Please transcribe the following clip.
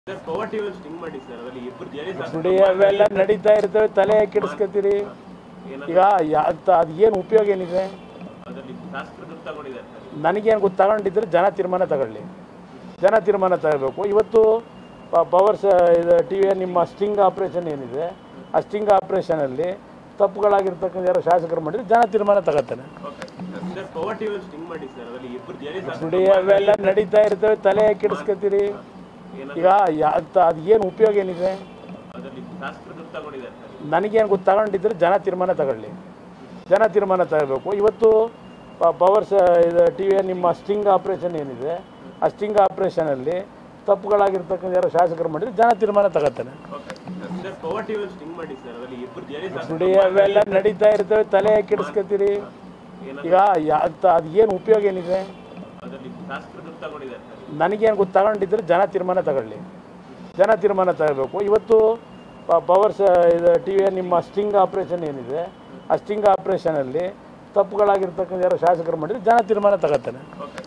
sir power TV sting ಮಾಡಿ sir ಅದರಲ್ಲಿ ಇಬ್ಬರು ಜೆಡಿ ನೋಡಿ ಅವೆಲ್ಲ ನಡೀತಾ ಇರ್ತವೆ ತಲೆ ಕೆಡಿಸ್ಕೊತೀರಿ ಈಗ ಯಾ- ಅದು ಏನು ಉಪಯೋಗ ಏನಿದೆ ಅದರಲ್ಲಿ ಶಾಸಕರು ದುಡ್ಡು ತಗೊಂಡಿದ್ದಾರೆ ಸರ್ ನನಗೇನು ಗೊತ್ತು ತಗೊಂಡಿದ್ರೆ ಜನ ತೀರ್ಮಾನ ತಗೊಳ್ಳಿ ಜನ ತೀರ್ಮಾನ ತಗೋಬೇಕು ಇವತ್ತು ಪವರ್ಸ್ ಇದು ಟಿ ವಿಯ ನಿಮ್ಮ ಸ್ಟಿಂಗ್ ಆಪ್ರೇಷನ್ ಏನಿದೆ ಆ ಸ್ಟಿಂಗ್ ಆಪ್ರೇಷನಲ್ಲಿ ತಪ್ಪುಗಳಾಗಿರ್ತಕ್ಕಂಥ ಯಾರೋ ಶಾಸಕರು ಮಾಡಿದ್ರೆ ಜನ ತೀರ್ಮಾನ ತಗೋತಾನೆ okay sir power TV sting ಮಾಡಿ ಸರ್ ಅದರಲ್ಲಿ ಇಬ್ಬರು ಜೆಡಿ ನೋಡಿ ಅವೆಲ್ಲ ನಡೀತಾ ಇರ್ತವೆ ತಲೆ ಕೆಡಿಸ್ಕೊತೀರಿ ಈಗ ಯಾ- ಅದು ಏನು ಉಪಯೋಗ ಏನಿದೆ ಅದರಲ್ಲಿ ಶಾಸಕರು ದುಡ್ಡು ತಗೊಂಡಿದ್ದಾರೆ ಸರ್ ನನಗೇನು ಗೊತ್ತು ತಗೊಂಡಿದ್ರೆ ಜನ ತೀರ್ಮಾನ ತಗೊಳ್ಳಿ ಜನ ತೀರ್ಮಾನ ತಗೋಬೇಕು ಇವತ್ತು ಪವರ್ಸ್ ಇದು ಟಿ ವಿಯ ನಿಮ್ಮ ಸ್ಟಿಂಗ್ ಆಪ್ರೇಷನ್ ಏನಿದೆ ಆ ಸ್ಟಿಂಗ್ ಆಪ್ರೇಷನಲ್ಲಿ ತಪ್ಪುಗಳಾಗಿರ್ತಕ್ಕಂಥ ಯಾರೋ ಶಾಸಕರು ಮಾಡಿದ್ರೆ ಜನ ತೀರ್ಮಾನ ತಗೋತಾನೆ okay sir power TV sting ಮಾಡಿ ಸರ್ ಅದರಲ್ಲಿ ಇಬ್ಬರು ಜೆಡಿ ನೋಡಿ ಅವೆಲ್ಲ ನಡೀತಾ ಇರ್ತವೆ ತಲೆ ಕೆಡಿಸ್ಕೊತೀರಿ ಈಗ ಯಾ- ಅದು ಏನು ಉಪಯೋಗ ಏನಿದೆ ಅದರಲ್ಲಿ ಶಾಸಕರು ದುಡ್ಡು ತಗೊಂಡಿದ್ದಾರೆ ಸರ್ ನನಗೇನು ಗೊತ್ತು ತಗೊಂಡಿದ್ರೆ ಜನ ತೀರ್ಮಾನ ತಗೊಳ್ಳಿ ಜನ ತೀರ್ಮಾನ ತಗೋಬೇಕು ಇವತ್ತು ಪವರ್ಸ್ ಇದು ಟಿ ವಿಯ ನಿಮ್ಮ ಸ್ಟಿಂಗ್ ಆಪ್ರೇಷನ್ ಏನಿದೆ ಆ ಸ್ಟಿಂಗ್ ಆಪ್ರೇಷನಲ್ಲಿ ತಪ್ಪುಗಳಾಗಿರ್ತಕ್ಕಂಥ ಯಾರೋ ಶಾಸಕರು ಮಾಡಿದ್ರೆ ಜನ ತೀರ್ಮಾನ ತಗೋತಾನೆ ಓಕೆ